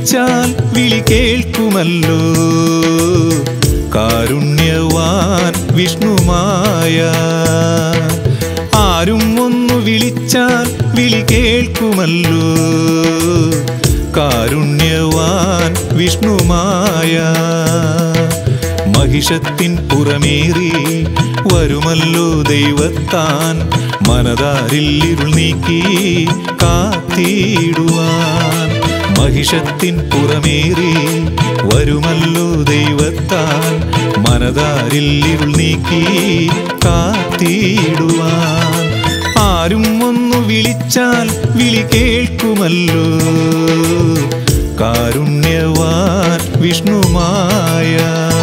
വിളിച്ചാൽ വിളി കേൾക്കുമല്ലോ കാരുണ്യവാൻ വിഷ്ണുമായ ആരും ഒന്നു വിളിച്ചാൽ വിളി കേൾക്കുമല്ലോ കാരുണ്യവാൻ വിഷ്ണുമായ മഹിഷത്തിൻ പുറമേറി വരുമല്ലോ ദൈവത്താൻ മനതാരിൽ ഇരുൾ നീക്കി കാത്തിടുവാൻ മഹിഷത്തിൻ പുറമേറി വരുമല്ലോ ദൈവത്താൻ മനതാരിൽ ഇരുൾ നീക്കി കാത്തിടുവാൻ ആരും ഒന്നു വിളിച്ചാൽ വിളി കേൾക്കുമല്ലോ കാരുണ്യവാൻ വിഷ്ണുമായ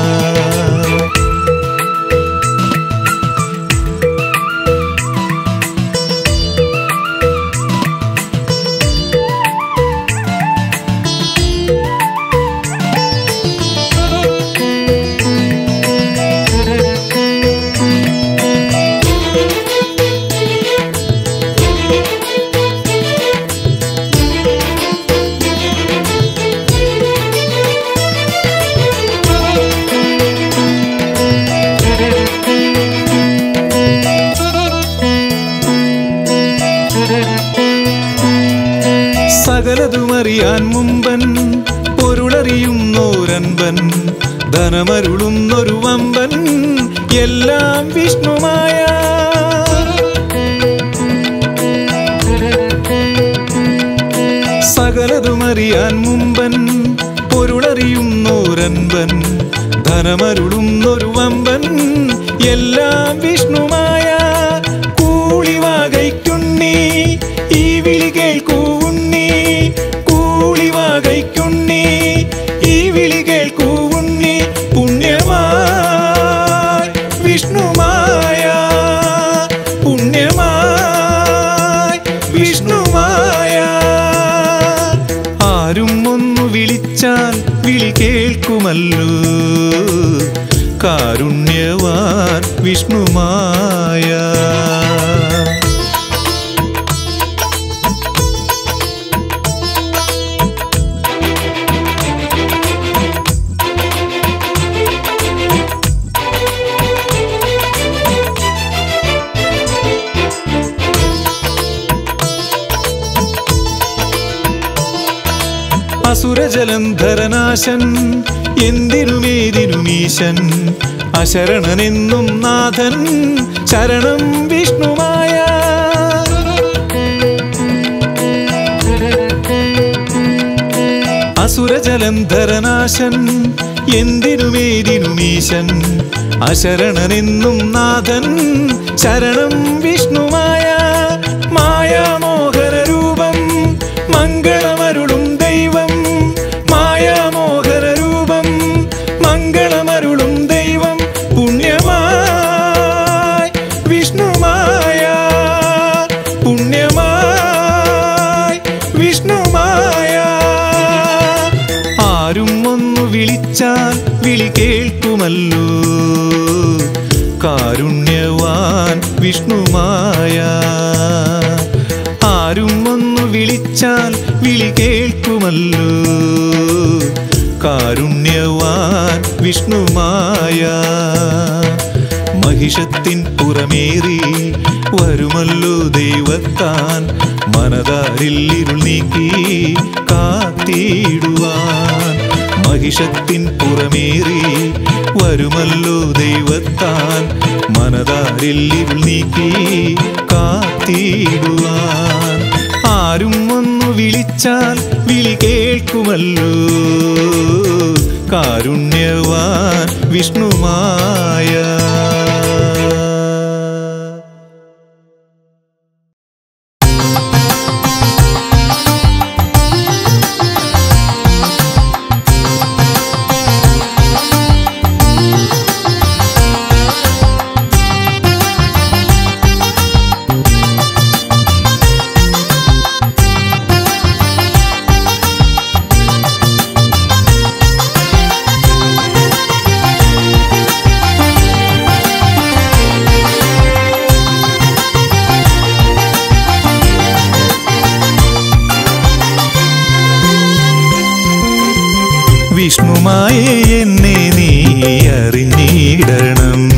സകലതുമറിയാൻ മുമ്പൻ പൊരുളറിയുന്നോരൻപൻ ധനമരുളുന്നൊരു വമ്പൻ എല്ലാം വിഷ്ണുമായ സകലതുമറിയാൻ മുമ്പൻ പൊരുളറിയുന്നോരൻപൻ ധനമരുളുന്നൊരു വമ്പൻ എല്ലാം വിഷ്ണുമായ കൂളിവാകൈക്കുണ്ണി ഈ വിളി കേൾക്കൂ ഉണ്ണി കൂളിവാകൈക്കുണ്ണി ഈ വിളി കേൾക്കൂ ഉണ്ണി പുണ്യമായി വിഷ്ണുമായ പുണ്യമായി വിഷ്ണുമായ ആരും ഒന്നു വിളിച്ചാൽ വിളി കേൾക്കുമല്ലോ കാരുണ്യവാൻ വിഷ്ണുമായ അസുരജലന്ധരനാശൻ എന്തിനുമേതിനുമീശൻ അശരണനെന്നും നാഥൻ ശരണം വിഷ്ണുമായ അസുരജലന്ധരനാശൻ എന്തിനുമേതിനുമീശൻ അശരണനെന്നും നാഥൻ ശരണം വിഷ്ണുമായ മായാമോഹന രൂപം മംഗളമരുളും ദൈവം മായാമോഹന രൂപം മംഗളമരുളും ദൈവം പുണ്യമായി വിഷ്ണുമായ പുണ്യമായി വിഷ്ണുമായ ആരും ഒന്നു വിളിച്ചാൽ വിളി കേൾക്കുമല്ലോ കാരുണ്യവാൻ വിഷ്ണുമായ ആരും ഒന്നു വിളിച്ചാൽ വിളി കേൾക്കുമല്ലോ കാരുണ്യവാൻ വിഷ്ണുമായ മഹിഷത്തിൻ പുറമേറി വരുമല്ലോ ദൈവത്താൻ മനതാരിൽ ഇരുൾ നീക്കി കാത്തിടുവാൻ മഹിഷത്തിൻ പുറമേറി വരുമല്ലോ ദൈവത്താൻ മനതാരിൽ ഇരുൾ നീക്കി കാത്തിടുവാൻ ആരും ഒന്നു വിളിച്ചാൽ വിളി കേൾക്കുമല്ലോ കാരുണ്യവാൻ വിഷ്ണുമായ ും വിഷ്ണുമായേ എന്നെ നീ അറിഞ്ഞിടണം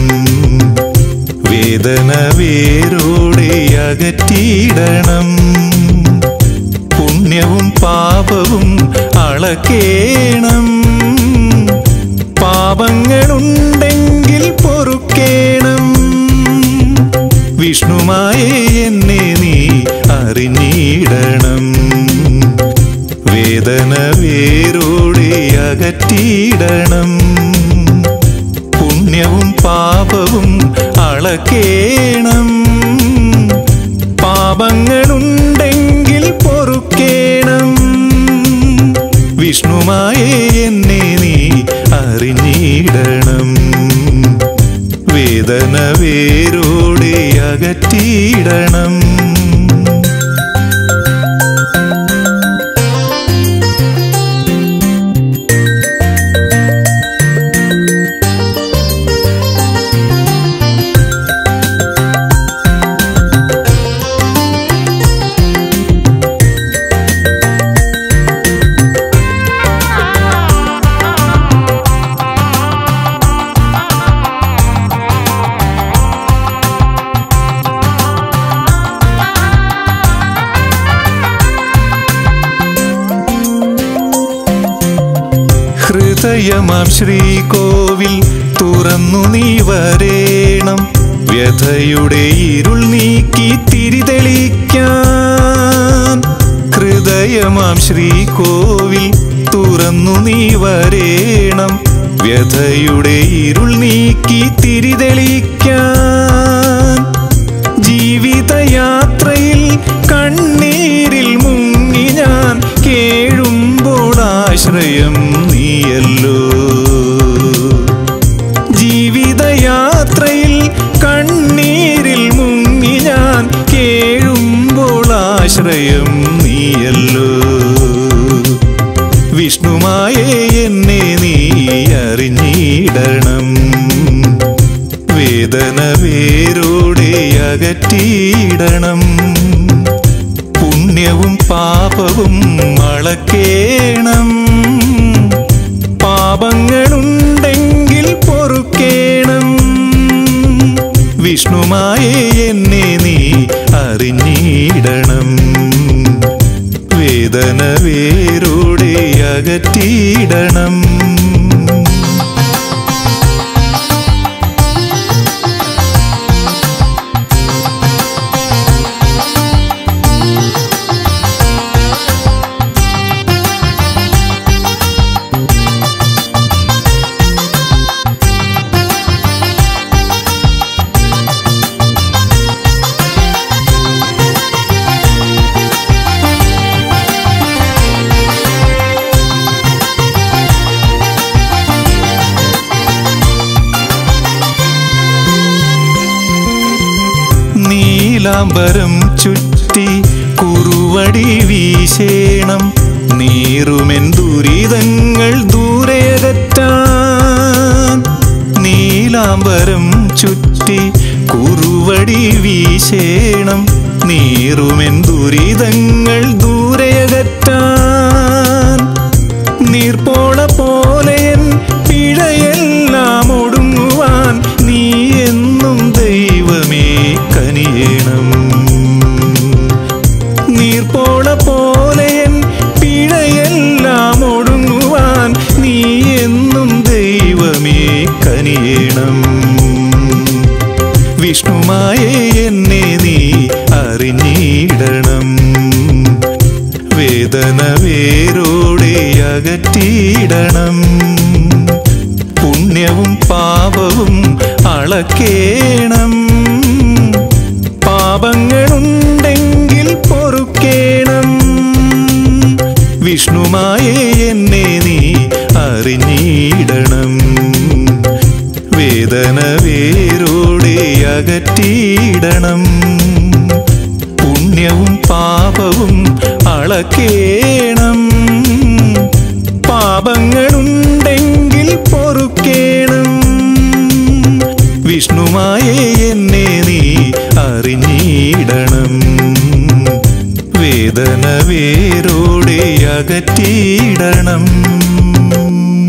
വേദന വേരോടെ അകറ്റിയിടണം പുണ്യവും പാപവും അളക്കേണം പാപങ്ങളുണ്ടെങ്കിൽ പൊറുക്കേണം വിഷ്ണുമായേ എന്നെ നീ അറിഞ്ഞിടണം വേദന വേരോടെ അകറ്റിയിടണം പുണ്യവും പാപവും അളക്കേണം പാപങ്ങളുണ്ടെങ്കിൽ പൊറുക്കേണം വിഷ്ണുമായേ എന്നെ നീ അറിഞ്ഞിടണം വേദന വേരോടെ അകറ്റിയിടണം ഹൃദയമാം ശ്രീകോവിൽ തുറന്നു നീ വരേണം വ്യഥയുടെ ഇരുൾ നീക്കി തിരിതെളിക്കാൻ ഹൃദയമാം ശ്രീകോവിൽ തുറന്നു നീ വരേണം വ്യഥയുടെ ഇരുൾ നീക്കി തിരിതെളിക്കാൻ ജീവിതയാത്രയിൽ കണ്ണീരിൽ മുങ്ങി ഞാൻ കേഴുമ്പോൾ ആശ്രയം നീയല്ലോ ജീവിതയാത്രയിൽ കണ്ണീരിൽ മുങ്ങി ഞാൻ കേഴുമ്പോൾ ആശ്രയം നീയല്ലോ വിഷ്ണുമായേ എന്നെ നീ അറിഞ്ഞിടണം വേദന വേരോടെ അകറ്റിയിടണം പുണ്യവും പാപവും അളക്കേണം പാപങ്ങളുണ്ടെങ്കിൽ പൊറുക്കേണം വിഷ്ണുമായേ എന്നെ നീ അറിഞ്ഞിടണം വേദന വേരോടെ അകറ്റിയിടണം നീലാംബരം ചുറ്റി കുറുവടി വീശേണം നീറുമെൻ ദുരിതങ്ങൾ ദൂരയകറ്റാൻ നീലാംബരം ചുറ്റി കുറുവടി വീശേണം നീറുമെൻ ദുരിതങ്ങൾ ദൂരയകറ്റാൻ നീർപ്പോള പോലെയൻ പിഴയെല്ലാം ഒടുങ്ങുവാൻ നീ എന്നും ദൈവമേ കനിയണം നീർപ്പോള പോലെയൻ പിഴയെല്ലാം ഒടുങ്ങുവാൻ നീ എന്നും ദൈവമേ കനിയണം വിഷ്ണുമായേ എന്നെ നീ അറിഞ്ഞിടണം വേദന വേരോടെ അകറ്റിയിടണം പുണ്യവും പാപവും അളക്കേണം പാപങ്ങളുണ്ടെങ്കിൽ പൊറുക്കേണം വിഷ്ണുമായേ എന്നെ നീ അറിഞ്ഞിടണം വേദന വേരോടെ അകറ്റിയിടണം പുണ്യവും പാപവും അളക്കേണം പാപങ്ങളുണ്ടെങ്കിൽ പൊറുക്കേണം വിഷ്ണുമായേ എന്നെ നീ അറിഞ്ഞിടണം വേദന വേരോടെ അകറ്റിയിടണം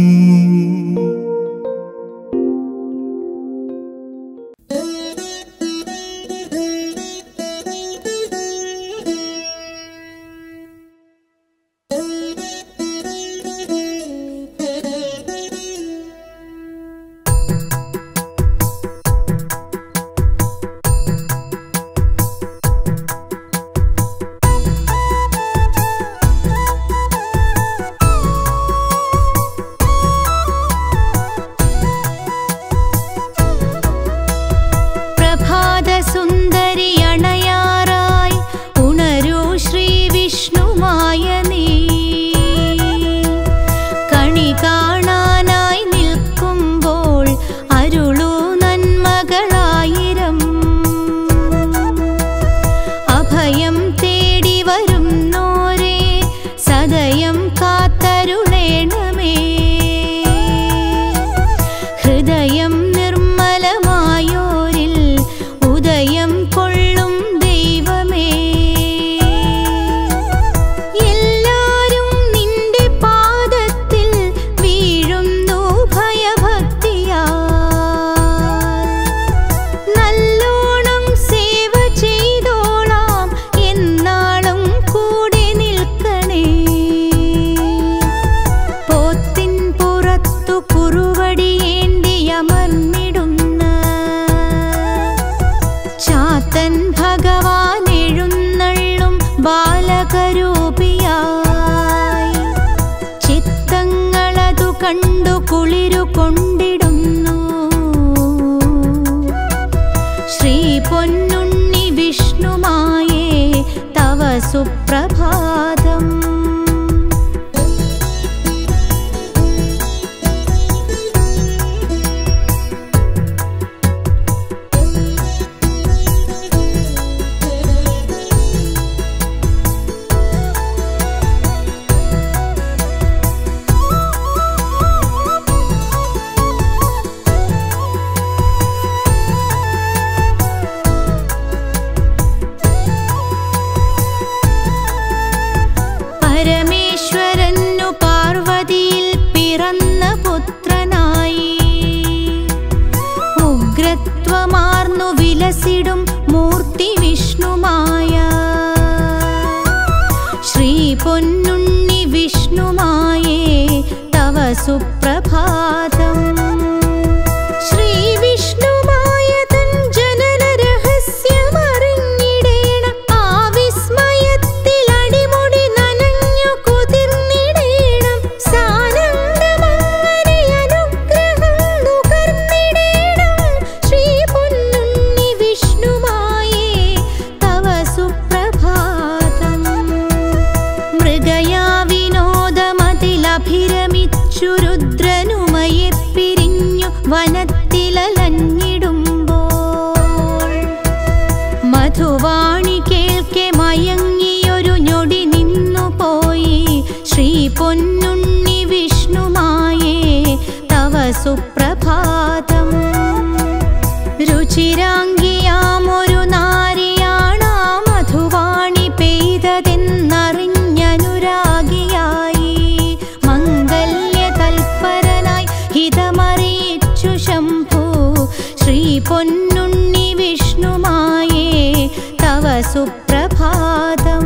കണ്ടു കുളിരു കൊണ്ടിടുന്നു ശ്രീ പൊന്നുണ്ണി വിഷ്ണുമായേ തവ സുപ്രഭാതം പരമേശ്വരനു പാർവതിയിൽ പിറന്ന പുത്രനായി ഉഗ്രത്വമാർന്നു വിലസിടും മൂർത്തി വിഷ്ണുമായ ശ്രീ പൊന്നുണ്ണി വിഷ്ണുമായേ തവ സുപ്രഭാതം ശ്രീ വിഷ്ണുമായ തൻ ജനന രഹസ്യമറിഞ്ഞിടേണം ആ വിസ്മയത്തിൽ അടിമുടി നനഞ്ഞു കുതിർന്നിടേണം സാനന്ദമങ്ങനെ അനുഗ്രഹം നുകർന്നിടേണം ശ്രീ പൊന്നുണ്ണി വിഷ്ണുമായേ തവ സുപ്രഭാതം മൃഗയാ വിനോദമതിലഭിരമിച്ചു രുദ്രനുമയെ പിരിഞ്ഞു വനത്തിലലഞ്ഞിടുമ്പോൾ മധുവാണി കേൾക്കെ മയങ്ങിയൊരു ഞൊടി നിന്നുപോയി ശ്രീ പൊന്നുണ്ണി വിഷ്ണുമായേ തവ സുപ്രഭാതം രുചിരാംഗിയാമൊരു നാരിയാണാ മധുവാണി പെയ്തതെന്നറിഞ്ഞനുരാഗിയായി മംഗല്യ തൽപരനായി ഹിതമറിയിച്ചു ശംഭു ശ്രീ പൊന്നുണ്ണി വിഷ്ണുമായേ തവ സുപ്രഭാതം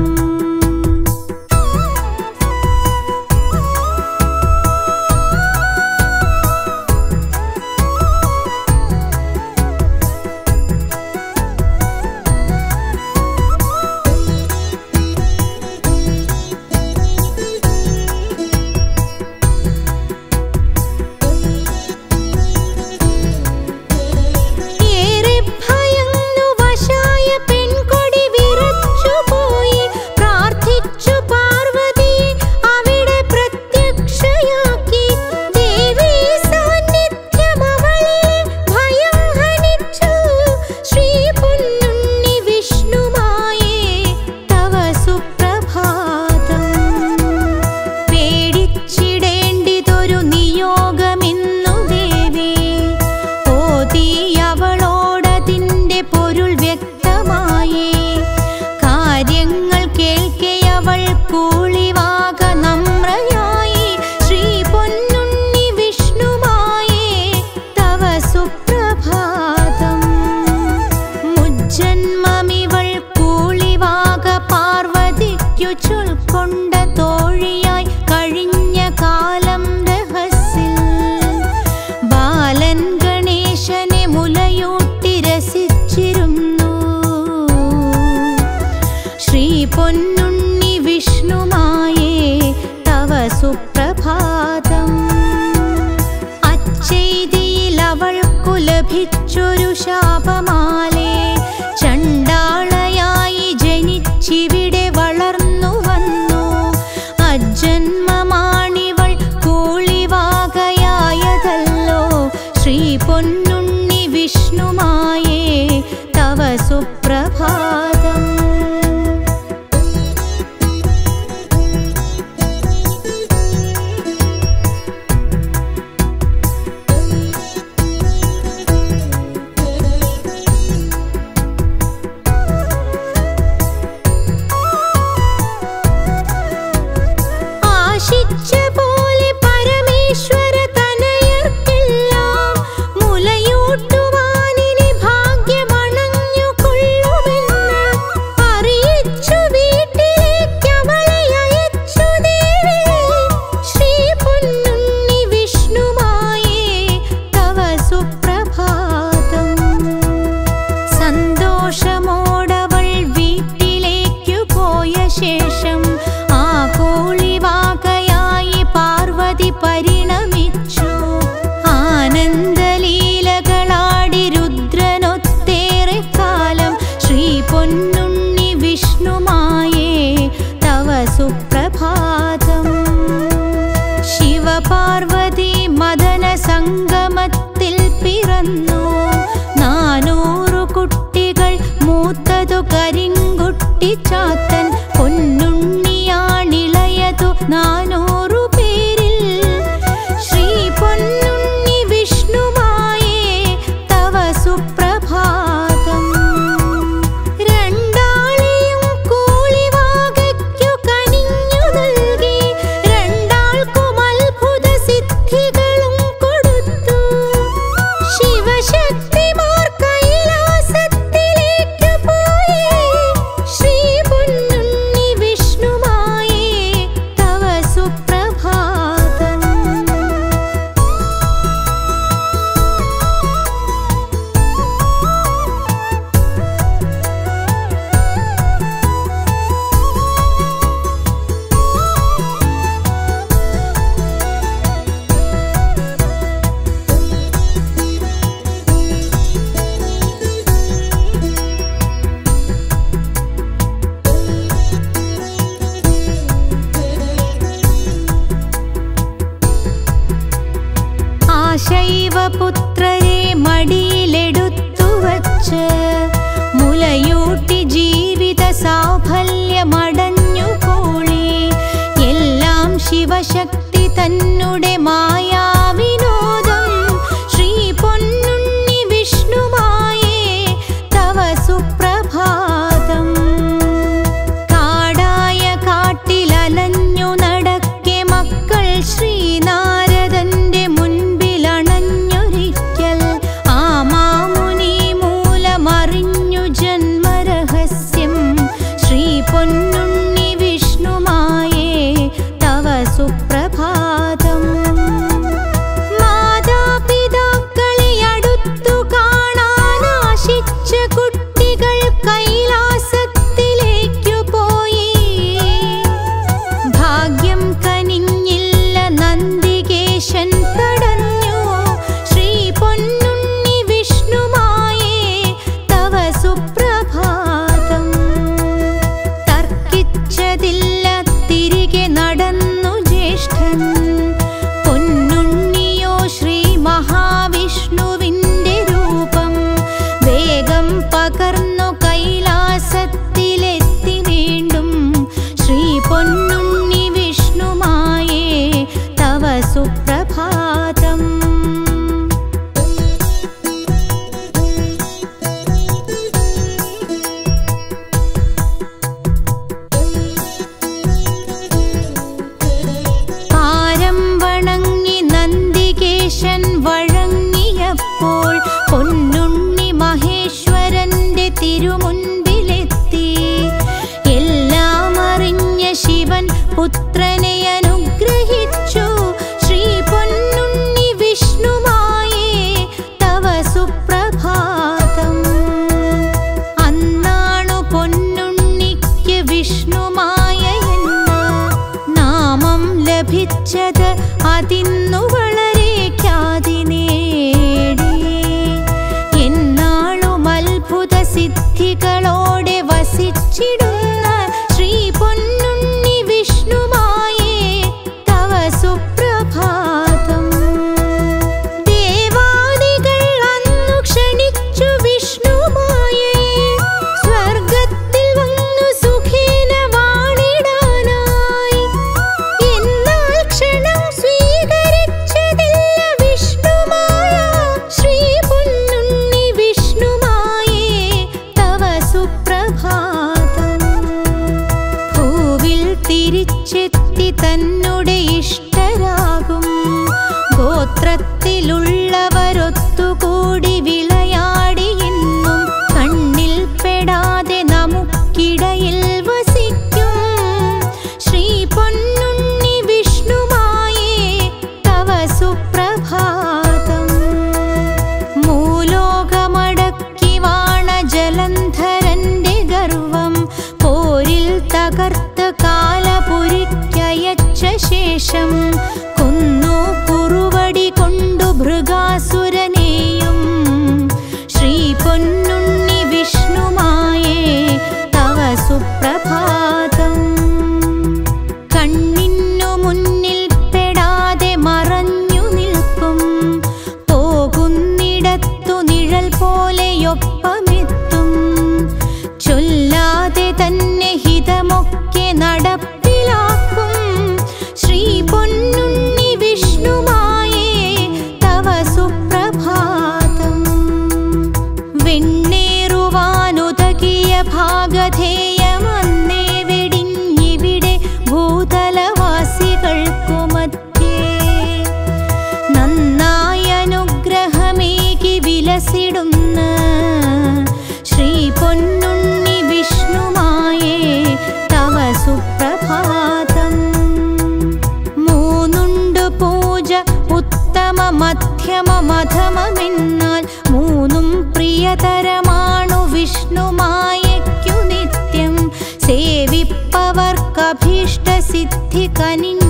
ഏറെ ഭയന്നു വശായ പെൺകൊടി വിറച്ചുപോയി പ്രാർത്ഥിച്ചു പാർവതിയെ അവിടെ പ്രത്യക്ഷയാക്കി ദേവീ സാന്നിധ്യം അവളിലെ ഭയം ഹനിച്ചു ശ്രീ പൊന്നുണ്ണി വിഷ്ണുമായേ തവ സുപ്രഭാതം പേടിച്ചിടേണ്ടിതൊരു നിയോഗമെന്നു ദേവി ഓതി അവളോടതിൻ്റെ പൊരുൾ വ്യക്തമായേ കാര്യങ്ങൾ കേൾക്കെ അവൾ കൂളിവാക നമ്രയായി ശ്രീ പൊന്നുണ്ണി വിഷ്ണുമായേ തവ സുപ്രഭാതം മുജ്ജന്മമിവൾ കൂളിവാക പാർവതിക്കു ചൊൽക്കൊണ്ട തോഴിയായി കഴിഞ്ഞ കാലം രഹസ്യൽ ബാലൻ ഗണേശനെ മുലയൂട്ടി രസിച്ചിരുന്നു ശ്രീ പൊന്നുണ്ണി വിഷ്ണുമായേ തവ സുപ്രഭാതം അച്ചെയ്തിയിൽ അവൾക്കു ലഭിച്ചൊരു ശാപമാലേ ചണ്ടാളയായി ജനിച്ചിവിടെ വളർന്നു വന്നു അജന്മമാണിവൾ കൂളിവാകയായതല്ലോ ശ്രീ പൊന്നുണ്ണി വിഷ്ണുമായേ തവ സുപ്രഭാതം പാർവതി മദന സംഗമത്തിൽ പിറന്നു നാനൂറു കുട്ടികൾ മൂത്തതു കരിങ്കുട്ടി ചാത്തൻ പൊന്നുണ്ണിയാണിളയതു നാനൂറു പേരിൽ ശ്രീ പൊന്നുണ്ണി വിഷ്ണുമായേ തവ സുപ്രഭാതം രണ്ടാളെയും കൂലിവാകയ്ക്കു കനിഞ്ഞു നൽകി രണ്ടാൾക്കും അത്ഭുത സിദ്ധികളും കൊടുത്തു ശിവശക്തിമാർ കൈലാസത്തിലേക്ക് പോയി ശ്രീ പൊന്നുണ്ണി വിഷ്ണുമായേ തവ സുപ്രഭാതം ആ ശൈവപുത്രരെ മടിയിലെടുത്തു വച്ച് മുലയൂട്ടി ജീവിത സാഫല്യമടഞ്ഞു കോളി എല്ലാം ശിവശക്തി തന്നെ മായാവിനോദം ശ്രീ പൊന്നുണ്ണി വിഷ്ണുമായേ തവ സുപ്രഭാതം കാടായ കാട്ടിലലഞ്ഞു നടക്കെ മക്കൾ ശ്രീനാരദന്റെ മുൻപിലണഞ്ഞൊരിക്കൽ ആ മാമുനി മൂലമറിഞ്ഞു ജന്മരഹസ്യം ശ്രീ പൊന്നുണ്ണി വിഷ്ണുമായേ തവ സുപ്രഭാതം മാതാപിതാക്കളെ അടുത്തു കാണാൻ ആശിച്ച കുട്ടികൾ കൈലാസത്തിലേക്കു പോയി ഭാഗ്യം കനിഞ്ഞില്ല നന്ദികേശൻ തടഞ്ഞു ശ്രീ പൊന്നുണ്ണി വിഷ്ണുമായേ തവ സുപ്രഭാതം തർക്കിച്ചതില്ല തിരികെ നടന്നു ജ്യേഷ്ഠൻ പൊന്നുണ്ണിയോ ശ്രീ മഹാവിഷ്ണുവിൻ്റെ രൂപം വേഗം പകർന്നു കൈലാസത്തിലെത്തി വീണ്ടും ശ്രീ പൊന്നുണ്ണി വിഷ്ണുമായേ തവ സുപ്രഭാതം പാരം വണങ്ങി നന്ദികേശൻ വഴങ്ങിയപ്പോൾ പൊന്നുണ്ണി മഹേശ്വരന്റെ തിരുമുൻപിലെത്തി എല്ലാം അറിഞ്ഞ ശിവൻ പുത്രനെ അനുഗ്രഹിച്ചു ശ്രീ പൊന്നുണ്ണി വിഷ്ണുമായേ തവ സുപ്രഭാതം അന്നാണു പൊന്നുണ്ണിക്ക് വിഷ്ണുമായ എന്ന നാമം ലഭിച്ചത് അതിന്നു വളരെ ഖ്യാതി നേടി എന്നാളും അത്ഭുത സിദ്ധികളോടെ വസിച്ചിടുന്ന ശ്രീ പൊന്നുണ്ണി വിഷ്ണുമായേ തവ സുപ്രഭാതം ദേവാദികൾ അന്നു ക്ഷണിച്ചു വിഷ്ണുമായേ സ്വർഗത്തിൽ വന്നു സുഖേന വാണിടാനായി എന്നാൽ ക്ഷണം സ്വീകരിച്ചതില്ല വിഷ്ണുമായ ശ്രീ പൊന്നുണ്ണി വിഷ്ണുമായേ തവ സുപ്രഭാതം ഭൂവിൽ തിരിച്ചെത്തി തന്നെ ഇഷ്ടരാകും ഗോത്രത്തിലുള്ളവരൊത്തുകൂടി വിളയാടി എന്നും കണ്ണിൽ പെടാതെ നമുക്കിടയിൽ വസിക്കും ശ്രീ പൊന്നുണ്ണി വിഷ്ണുമായേ തവ സുപ്രഭാതം മൂലോകമടക്കി വാണ ജലന്ധരന്റെ ഗർവം പോരിൽ തകർത്ത് കാലപുരിക്കയച്ച ശേഷം കൊന്നു കുറുവടി കൊണ്ടു ഭൃഗാസുരനെയും ശ്രീ പൊന്നുണ്ണി വിഷ്ണുമായേ തവ സുപ്രഭാതം കണ്ണിന്നു മുന്നിൽ പെടാതെ മറ വിലസിടുന്ന ശ്രീ പൊന്നുണ്ണി വിഷ്ണുമായേ തവ സുപ്രഭാതം മൂന്നുണ്ട് പൂജ ഉത്തമ മധ്യമ മധമമെന്നാൽ മൂന്നും പ്രിയതരമാണു വിഷ്ണുമായയ്ക്കു നിത്യം സേവിപ്പവർക്കഭീഷ്ട സിദ്ധി കനിഞ്ഞ